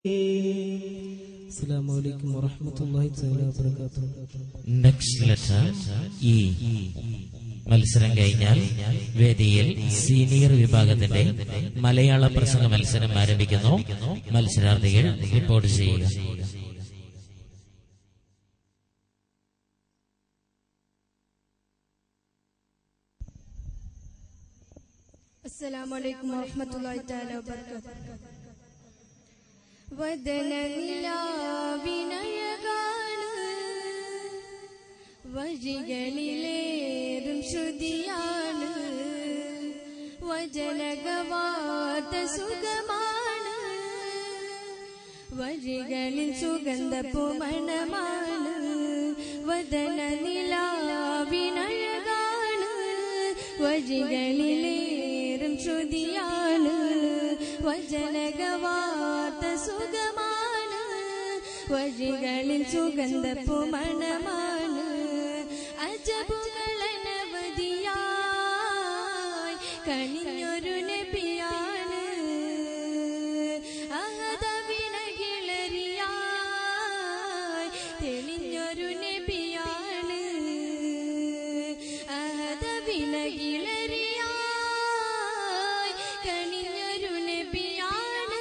അസ്സലാമു അലൈക്കും വറഹ്മത്തുള്ളാഹി തആല വബറകാതുഹു നെക്സ്റ്റ് ലെറ്റർ ഈ മത്സരം കഴിഞ്ഞാൽ വേദിയിൽ സീനിയർ വിഭാഗത്തിന്റെ മലയാള പ്രസംഗ മത്സരം ആരംഭിക്കുന്നു മത്സരാർത്ഥികൾ റിപ്പോർട്ട് ചെയ്യുക السلام عليكم ورحمة الله تعالى وبركاته വദന നിലാവിനഴകാണ് വഴികളിലേറും ശ്രുതിയാണ് വചനകവാത്ത സുഖമാണ് വഴികളിൽ സുഗന്ധ പൂമണമാണ് വദന നിലാവിനഴകാണ് വഴികളിലേറും ശ്രുതിയാണ് വചനകവാത്ത സുഖമാണ് വഴികളിൽ സുഗന്ധ പൂമണമാണ് അജബുകളനവധിയായി കണിഞ്ഞൊരു നബിയാണ് അഹദവിനകിളറിയായി തെളിഞ്ഞൊരു നബിയാണ് അഹദവിനകിളറിയായി കണിഞ്ഞൊരു നബിയാണ്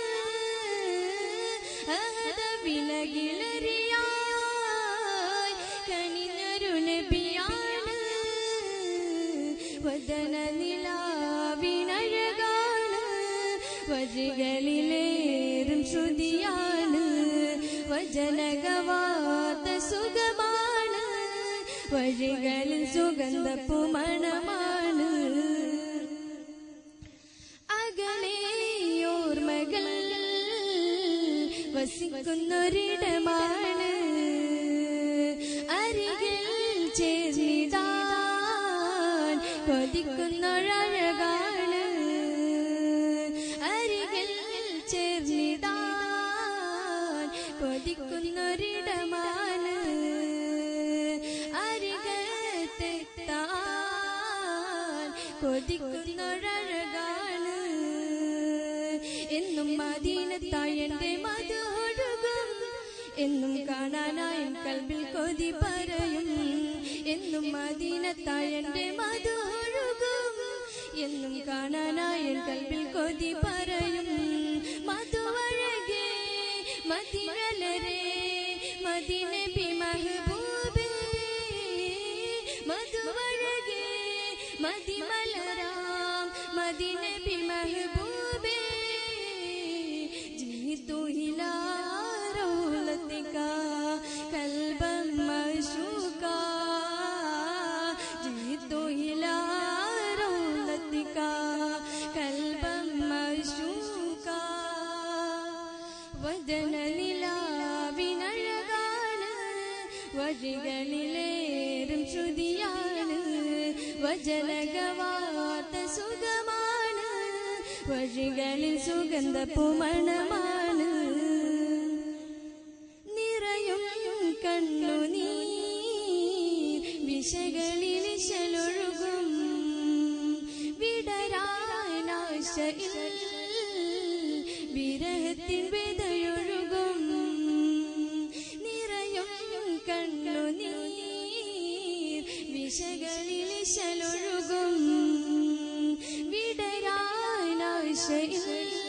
അഹദവിനകിളറിയായി കണിഞ്ഞൊരു നബിയാണ് വദന നിലാവിനഴകാണ് വഴികളിലേറും ശ്രുതിയാണ് വചനകവാത്ത സുഖമാണ് വഴികളിൽ സുഗന്ധ പുമണമാണ് അകലെയോർമകൾ വസിക്കുന്നൊരിടമാണ് അരികിൽ ചേർന്നിടാൻ കൊതിക്കുന്നൊഴകാണ് അരികിൽ ചേർന്നിടാൻ കൊതിക്കുന്നൊരിടമാണ് അരികത്തെത്താൻ കൊതിക്കുന്നൊഴകാണ് എന്നും മദീനത്തായി എന്റെ മധുരകം എന്നും കാണാനായി എൻ കൽബിൽ കൊതി പറയും എന്നും മദീനത്തായി എന്റെ മധുരകം എന്നും കാണാനായി എൻ കൽബിൽ കൊതി പറയും മധുവഴകേ മതിരലരേ മദിനബി മഹബൂബേ മധുവഴകേ മതിമലരാം മദിനബി മഹബൂബേ ജീത്തു ഇലാ റൗലത്തിക കൽബം മശൂക ജീത്തു ഇലാ റൗലത്തിക കൽബം മശൂക വദന നിലാവിനഴകാണ് വഴികളിലേറും ശ്രുതിയാണ് വചനകവാത്ത സുഖമാണ് വഴികളിൽ സുഗന്ധ പുമണമാണ് നിറയും കണ്ണുനീർ വിശകളിൽ ശലൊഴുകും വിടരാനാശയിൽ വിരഹത്തിൻ വിതയൊഴുകും നിറയും കണ്ണുനീർ വിശകളിൽ ശലൊഴുകും വിടരാനാശയിൽ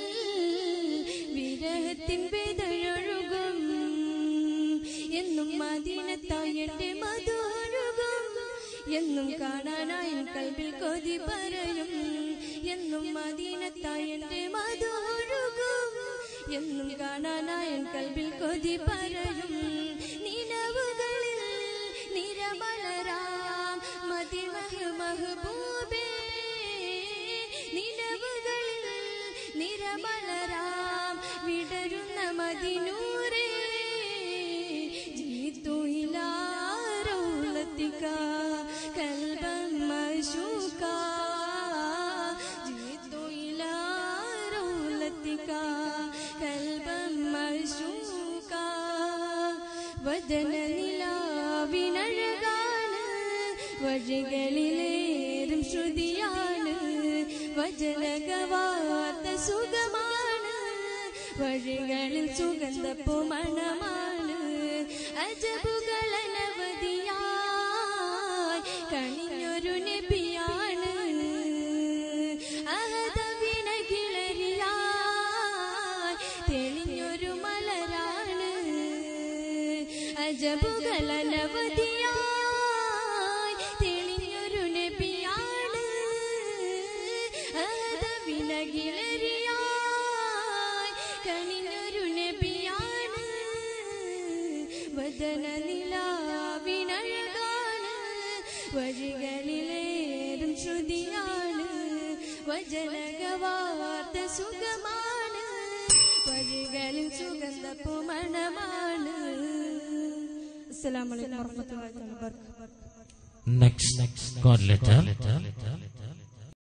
വിരഹത്തിൻ വിതയൊഴുകും എന്നും മദീനത്തായി എന്റെ മധുരകം എന്നും കാണാനായി എൻ കൽബിൽ കൊതി പറയും എന്നും മദീനത്തായി എന്റെ മധുരകം എന്നും കാണാനായി എൻ കൽബിൽ കൊതി പറയും നിലവുകളിൽ നിരമലരാം മതിമഹ മഹബൂബേ നിലവുകളിൽ നിരമലരാം വിടരുന്ന മതിനൂരേ ജീത്തു ഇലാ റൗലത്തിക കൽബം മശൂക ജീത്തു ഇലാ റൗലത്തിക കൽബം മശൂക വദന നിലാവിനഴകാണ് വഴികളിലേറും ശ്രുതിയാണ് വചനകവാത്ത സുഖമാണ് വഴികളിൽ സുഗന്ധപ്പൂ മണമാണ് അജബുകൾ അനവധിയായി കണിഞ്ഞൊരു നബിയാണ് അഹദവിനകിളരിയായി തെളിഞ്ഞൊരു മലരാണ് അജബുകൾ അനവധിയായി തെളിഞ്ഞൊരു നബിയാണ് അഹദവിനകിളരിയായി കണിഞ്ഞൊരു നബിയാണ് വദന നിലാവിനഴകാണ് വഴികളിലേറും ശ്രുതിയാണ് വചനകവാർത്ത സുഖമാണ് വഴികളിൽ സുഗന്ധപ്പൂ മണമാണ് അസ്സലാമു അലൈക്കും വറഹ്മത്തുള്ളാഹി വബറകാതുഹു Next call letter